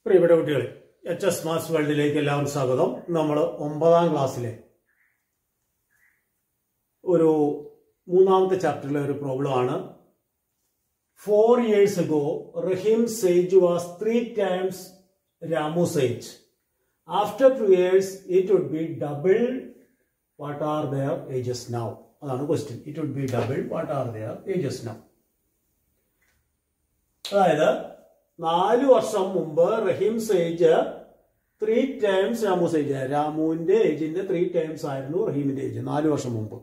പ്രിയപ്പെട്ട കുട്ടികളെ H S mass വേൾഡിലേക്ക് എല്ലാവർക്കും സ്വാഗതം നമ്മൾ ഒമ്പതാം ക്ലാസ്സിലെ ഒരു മൂന്നാമത്തെ ചാപ്റ്ററിലെ ഒരു പ്രോബ്ലം ആണ് four years ago Rahim age was three times Ramu age after two years it would be double what are their ages now അതാണ് question it would be double what are their ages now അതായത് നാല് വർഷം മുമ്പ് Rahim age three times Ramu age രാമുവിന്റെ ഏജിന്റെ three times ആയിരുന്നു റഹീമിന്റെ age നാല് വർഷം മുമ്പ്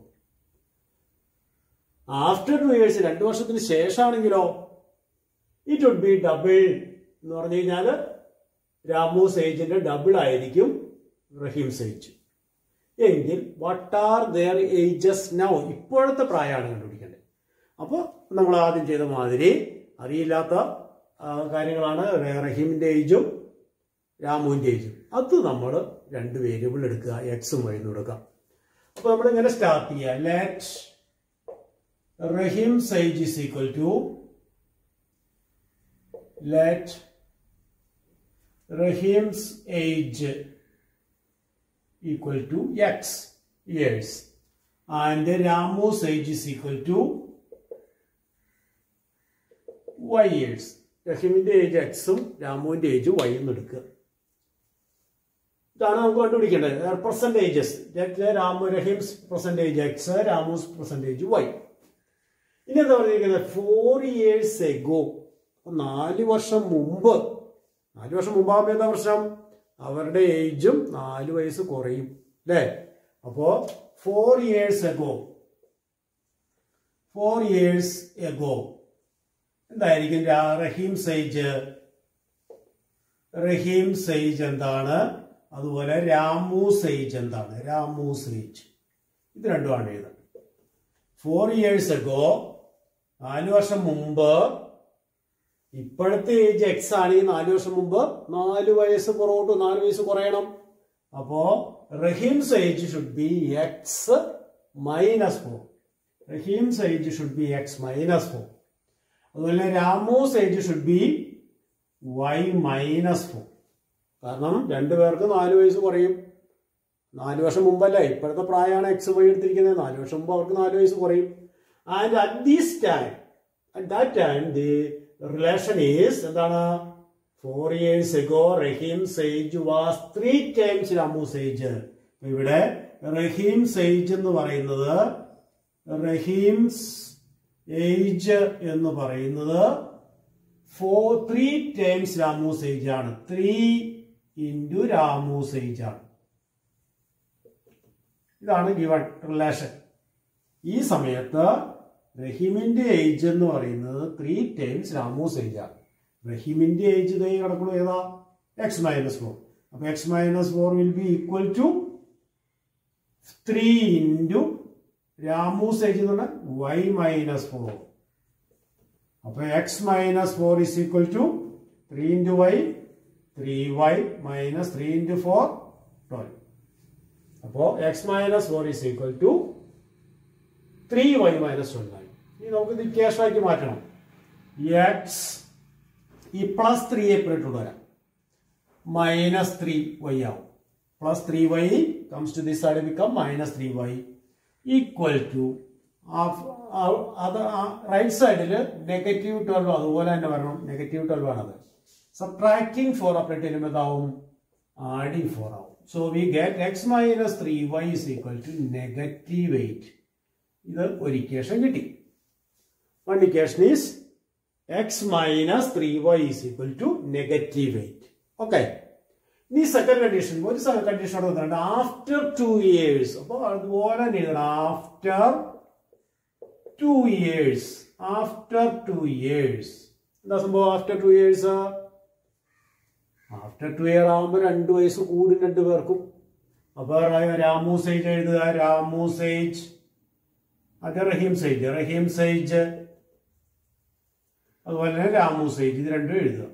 ആഫ്റ്റർ ടു ഇയേഴ്സ് രണ്ടു വർഷത്തിന് ശേഷമാണെങ്കിലോ ഇറ്റ് വുഡ് ബി ഡബിൾ എന്ന് പറഞ്ഞു കഴിഞ്ഞാൽ രാമു സേജിന്റെ ഡബിൾ ആയിരിക്കും റഹീം സേജ് എങ്കിൽ what are their ages now ഇപ്പോഴത്തെ പ്രായമാണ് കണ്ടുപിടിക്കേണ്ടത് അപ്പോൾ നമ്മൾ ആദ്യം ചെയ്ത മാതിരി അറിയില്ലാത്ത ആ, കാര്യങ്ങളാണ് റ- റഹീമിന്റെ ഏജും രാമുവിന്റെ ഏജും അത് നമ്മൾ രണ്ട് വേരിയബിൾ എടുക്കുക എക്സും വഴി കൊടുക്കാം അപ്പൊ നമ്മൾ ഇങ്ങനെ സ്റ്റാർട്ട് ചെയ്യുക let Rahim age is equal to let Rahim's age equal to X years and Ramu's age is equal to Y years റഹീമിന്റെ ഏജ് എക്സും രാമുവിന്റെ ഏജ് വൈ എന്ന് എടുക്കുക ഇതാണ് നമുക്ക് കണ്ടുപിടിക്കേണ്ടത് present ages Ramu Rahim's present age X Ramu's present age Y ഇനി എന്താ പറഞ്ഞിരിക്കുന്നത് ഫോർ ഇയേഴ്സ് എഗോ നാല് വർഷം മുമ്പ് നാല് വർഷം മുമ്പാകുമ്പോൾ എന്താ പ്രശ്നം അവരുടെ ഏജും നാല് വയസ്സ് കുറയും അല്ലേ അപ്പോ four years ago four years ago എന്തായിരിക്കും രാ- റഹീം സൈജ് റഹീം സൈജ് എന്താണ് അതുപോലെ രാമു സൈജ് എന്താണ് രാമു സൈജ് ഇത് രണ്ടുമാണ് എഴുതുന്നത് ഫോർ ഇയേഴ്സ് അഗോ നാല് വർഷം മുമ്പ് ഇപ്പോഴത്തെ ഏജ് എക്സ് ആണ് ഈ നാല് വർഷം മുമ്പ് നാല് വയസ്സ് പുറകോട്ട് നാല് വയസ്സ് കുറയണം അപ്പോ Rahim's age should be X minus four Rahim's age should be X minus four അതുപോലെ Ramu's age should be Y minus four കാരണം രണ്ടുപേർക്ക് നാല് വയസ്സ് കുറയും നാല് വർഷം മുമ്പല്ല ഇപ്പോഴത്തെ പ്രായമാണ് എക്സ് വൈ എടുത്തിരിക്കുന്നത് നാല് വർഷം മുമ്പ് അവർക്ക് നാല് വയസ്സ് കുറയും and at these time at that time the relation is എന്താണ് four years ago Rahim age was three times Ramu age ഇവിടെ റഹീം സേജ് എന്ന് പറയുന്നത് റഹീംസ് ഏജ് എന്ന് പറയുന്നത് four three times Ramu age ആണ് ത്രീ ഇൻറ്റു രാമു സേജ് ആണ് ഇതാണ് ഗിവൺ റിലേഷൻ ഈ സമയത്ത് റഹീമിന്റെ ഏജ് എന്ന് പറയുന്നത് ത്രീ ടൈംസ് രാമൂസ് ഏജ് ആണ് റഹീമിന്റെ ഏജ് ഇതേ കിടക്കണം ഏതാ എക്സ് മൈനസ് ഫോർ അപ്പൊ X minus four will be equal to three into Ramu's age എന്ന് പറഞ്ഞാൽ വൈ മൈനസ് ഫോർ അപ്പൊ X minus four is equal to three into Y three Y minus three into four twelve അപ്പോ X minus four is equal to three Y minus twelve ആയി ഇനി നമുക്ക് ഇത് equation ആക്കി മാറ്റണം എക്സ് ഈ plus three എപ്പോഴും വരാം മൈനസ് ത്രീ വൈ ആവും plus three Y comes to this side become minus three Y equal to അത് റൈറ്റ് സൈഡിൽ നെഗറ്റീവ് ട്വൽവ് അതുപോലെ തന്നെ വരണം നെഗറ്റീവ് ട്വൽവ് ആണത് സബ്ട്രാക്ടിങ് ഫോർ അപ്പറേറ്റ് ചെയ്യുമ്പോൾ എന്താവും ആഡിങ് ഫോർ ആവും so we get X minus three Y is equal to negative eight ഇത് ഒരു ഇക്വേഷൻ കിട്ടി one equation is X minus three Y is equal to negative eight okay ഇനി second condition ഒരു condition അവിടെ വന്നിട്ടുണ്ട് after two years അപ്പോൾ അതുപോലെ തന്നെ എഴുതണം after two years after two years എന്താ സംഭവം after two years after two year ആകുമ്പോൾ രണ്ട് വയസ്സ് കൂടും രണ്ടു പേർക്കും അപ്പൊ റ- രാമു സേജ് എഴുതുക രാമു സേജ് അത് റഹീം സേജ് റഹീം സേജ് അതുപോലെ തന്നെ രാമു സേജ് ഇത് രണ്ടും എഴുതുക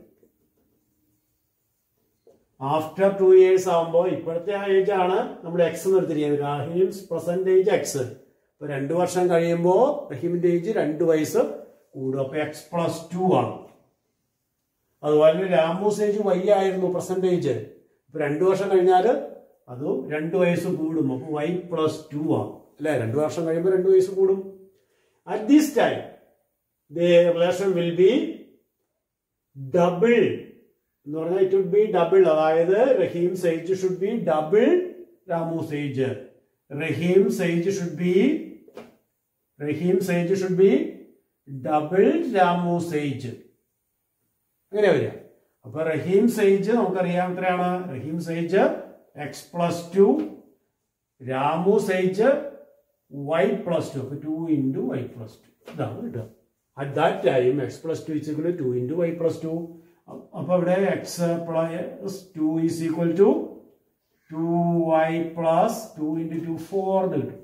ആഫ്റ്റർ ടു ഇയേഴ്സ് ആകുമ്പോൾ ഇപ്പോഴത്തെ ആ ഏജ് ആണ് നമ്മൾ എക്സ് എന്ന് എടുത്തിരിക്കുന്നത് റഹീംസ് പ്രസന്റ് ഏജ് എക്സ് ഇപ്പൊ രണ്ടു വർഷം കഴിയുമ്പോൾ റഹീമിന്റെ ഏജ് രണ്ട് വയസ്സ് കൂടും അപ്പൊ എക്സ് പ്ലസ് ടു ആണ് അതുപോലെ തന്നെ രാമൂസ് ഏജ് വൈ ആയിരുന്നു പെർസെൻറ്റേജ് ഇപ്പൊ രണ്ടു വർഷം കഴിഞ്ഞാൽ അത് രണ്ട് വയസ്സ് കൂടും അപ്പോൾ വൈ പ്ലസ് ടു ആവും അല്ലേ രണ്ട് വർഷം കഴിയുമ്പോൾ രണ്ട് വയസ്സ് കൂടും at this time the relation will be double എന്ന് പറഞ്ഞാൽ ഇറ്റ് വുഡ് ബി ഡബിൾ അതായത് Rahim's age should be double Ramu's age Rahim's age should be Rahim's age should be double Ramu's age അങ്ങനെ വരിക അപ്പൊ റഹീംസ് ഏജ് നമുക്കറിയാം എത്രയാണ് Rahim's age X plus two Ramu's age Y plus two അപ്പൊ two into Y plus two ഇതാണ് കിട്ടുക at that time X plus two is equal to into Y plus two അപ്പൊ ഇവിടെ X plus two is equal to two Y plus two into two four എന്ന് കിട്ടും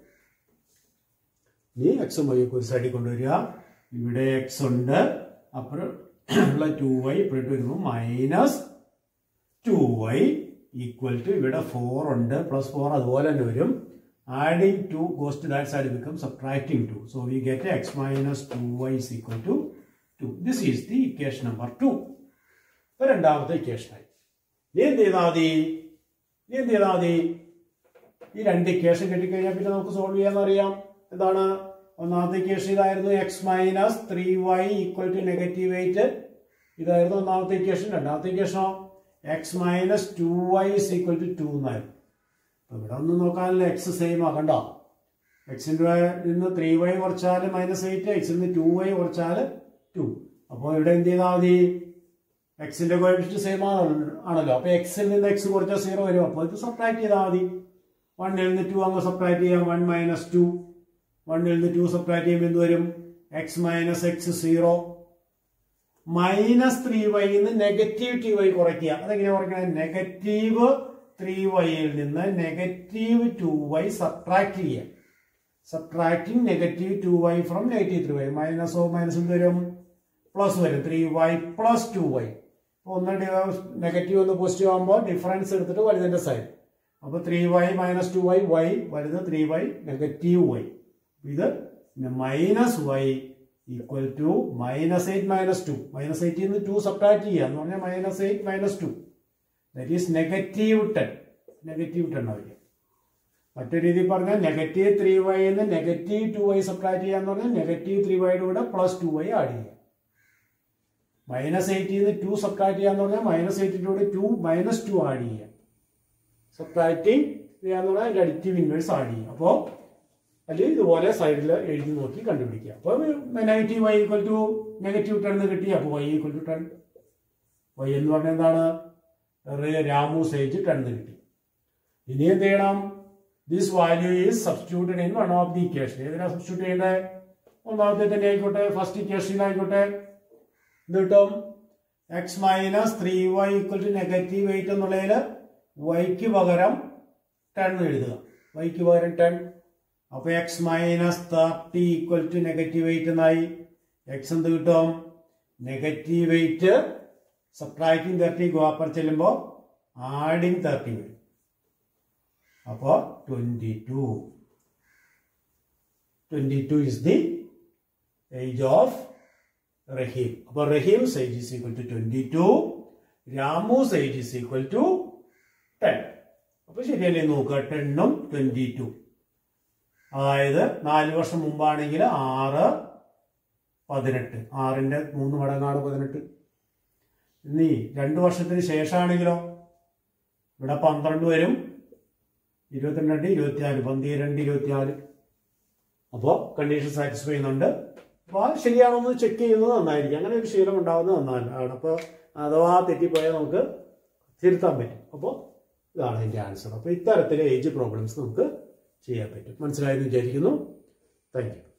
ഇനി എക്സും Y ഒക്കെ ഒരു സൈഡിൽ കൊണ്ടുവരിക ഇവിടെ എക്സ് ഉണ്ട് അപ്പുറം ഉള്ള ടു വൈ ഇപ്പോഴത്തെ വരുമ്പോൾ minus two Y equal to ഇവിടെ ഫോർ ഉണ്ട് പ്ലസ് ഫോർ അതുപോലെ തന്നെ വരും adding two goes to that side become subtracting two so we get X minus two Y is equal to two this is the equation number two ഇപ്പൊ രണ്ടാമത്തെ ഇക്വേഷനായി നീ എന്ത് ചെയ്താൽ മതി നീ എന്ത് ചെയ്താൽ മതി ഈ രണ്ട് ഇക്വേഷൻ കിട്ടിക്കഴിഞ്ഞാൽ പിന്നെ നമുക്ക് സോൾവ് ചെയ്യാന്നറിയാം എന്താണ് ഒന്നാമത്തെ ഇക്വേഷൻ ഇതായിരുന്നു X minus three Y equal to negative eight ഇതായിരുന്നു ഒന്നാമത്തെ ഇക്വേഷൻ രണ്ടാമത്തെ ഇക്വേഷനോ X minus two Y is equal to two എന്നായിരുന്നു അപ്പൊ ഇവിടെ ഒന്നും നോക്കാനില്ല എക്സ് സെയിം ആക്കണ്ട എക്സിന്റെ നിന്ന് ത്രീ വൈ കുറച്ചാൽ മൈനസ് എയ്റ്റ് എക്സിൽ നിന്ന് ടു വൈ കുറച്ചാൽ ടു അപ്പോൾ ഇവിടെ എന്ത് ചെയ്താൽ മതി എക്സിന്റെ കോയിഫിഷ്യന്റ് സെയിം ആണല്ലോ അപ്പൊ എക്സിൽ നിന്ന് എക്സ് കുറച്ചാൽ സീറോ വരും അപ്പോൾ ഇത് സബ്ട്രാക്ട് ചെയ്താൽ മതി വണ്ണിൽ നിന്ന് ടു അങ്ങ് സബ്ട്രാക്ട് ചെയ്യാം വൺ മൈനസ് ടു വണ്ണിൽ നിന്ന് ടു സബ്ട്രാക്ട് ചെയ്യുമ്പോൾ എന്ത് വരും X minus X zero minus three വൈന്ന് നെഗറ്റീവ് ടി വൈ കുറയ്ക്കുക അതെങ്ങനെ കുറയ്ക്കണേ നെഗറ്റീവ് ത്രീ വൈയിൽ നിന്ന് നെഗറ്റീവ് ടു വൈ സബ്ട്രാക്ട് ചെയ്യുക subtracting negative two Y from negative three Y minus oh minus എന്ത് വരും പ്ലസ് വരും three Y plus two Y ഒന്ന് നെഗറ്റീവ് ഒന്ന് പോസിറ്റീവ് ആകുമ്പോൾ ഡിഫറൻസ് എടുത്തിട്ട് വലുതിന്റെ സൈഡ് അപ്പൊ three Y minus two Y Y വലുത് ത്രീ വൈ നെഗറ്റീവ് വൈ ഇത് minus Y equal to minus eight minus two minus എയ്റ്റിൽ നിന്ന് ടു സബ്ട്രാക്ട് ചെയ്യുക എന്ന് പറഞ്ഞാൽ minus eight minus two that is negative ten negative ten ആയിരിക്കും മറ്റൊരു രീതിയിൽ പറഞ്ഞാൽ നെഗറ്റീവ് ത്രീ വൈ എന്ന് നെഗറ്റീവ് ടു വൈ സബ്ട്രാക്ട് ചെയ്യാന്ന് പറഞ്ഞാൽ നെഗറ്റീവ് ത്രീ വൈയുടെ കൂടെ പ്ലസ് ടു വൈ ആഡ് ചെയ്യുക മൈനസ് എയ്റ്റിൽ നിന്ന് ടു സബ്ട്രാക്ട് ചെയ്യാന്ന് പറഞ്ഞാൽ മൈനസ് എയ്റ്റിൻ്റെ കൂടെ ടു മൈനസ് ടു ആഡ് ചെയ്യുക സബ്ട്രാക്ടിങ് ചെയ്യാന്ന് പറഞ്ഞാൽ അതിന്റെ അഡിറ്റീവ് ഇൻവേഴ്സ് ആഡ് ചെയ്യും അപ്പോൾ അല്ലെങ്കിൽ ഇതുപോലെ സൈഡിൽ എഴുതി നോക്കി കണ്ടുപിടിക്കുക അപ്പോൾ negative Y equal to negative ten എന്ന് കിട്ടി അപ്പോൾ Y equal to ten Y എന്ന് പറഞ്ഞാൽ എന്താണ് രാമു സേജ് ടെൻ എന്ന് കിട്ടി ഇനി എന്ത് ചെയ്യണം this value is substituted in one of the equation ഏതിനാ സബ്സ്റ്റിറ്റ്യൂട്ട് ചെയ്യേണ്ടത് ഒന്നാമത്തെ തന്നെ ആയിക്കോട്ടെ ഫസ്റ്റ് ഇക്വേഷനിലായിക്കോട്ടെ എന്ത് കിട്ടും X minus three Y equal to negative eight എന്നുള്ളതിൽ വൈക്ക് പകരം ടെൻ എഴുതുക വൈക്ക് പകരം ടെൻ അപ്പൊ X minus thirty equal to negative eight എന്നായി എക്സ് എന്ത് കിട്ടും നെഗറ്റീവ് എയ്റ്റ് സബ്ട്രാക്ടിങ് തേർട്ടി ഗോപ്പർ ചെല്ലുമ്പോൾ ആഡിങ് തേർട്ടി വരും അപ്പോ twenty two twenty two is the age of റഹീം അപ്പൊ Rahim's age is equal to twenty two Ramu's age is equal to ten അപ്പൊ ശരിയല്ലേ നോക്കുക ടെണ്ണും ട്വന്റി ടു അതായത് നാല് വർഷം മുമ്പാണെങ്കിൽ ആറ് പതിനെട്ട് ആറിന്റെ മൂന്ന് മടങ്ങാണ് പതിനെട്ട് ഇനി രണ്ടു വർഷത്തിന് ശേഷമാണെങ്കിലോ ഇവിടെ പന്ത്രണ്ട് വരും ഇരുപത്തിരണ്ട് ഇരുപത്തിനാല് പന്തിരണ്ട് ഇരുപത്തിനാല് അപ്പോൾ കണ്ടീഷൻ സാറ്റിസ്ഫൈ ചെയ്യുന്നുണ്ട് അപ്പോൾ അത് ശരിയാണോ എന്ന് ചെക്ക് ചെയ്യുന്നത് നന്നായിരിക്കും അങ്ങനെ ഒരു ശീലം ഉണ്ടാവുന്നത് നന്നാണ് അപ്പോൾ അഥവാ തെറ്റിപ്പോയാൽ നമുക്ക് തിരുത്താൻ പറ്റും അപ്പോൾ ഇതാണ് എൻ്റെ ആൻസർ അപ്പോൾ ഇത്തരത്തിലെ ഏജ് പ്രോബ്ലംസ് നമുക്ക് ചെയ്യാൻ പറ്റും മനസ്സിലായെന്ന് വിചാരിക്കുന്നു താങ്ക് യു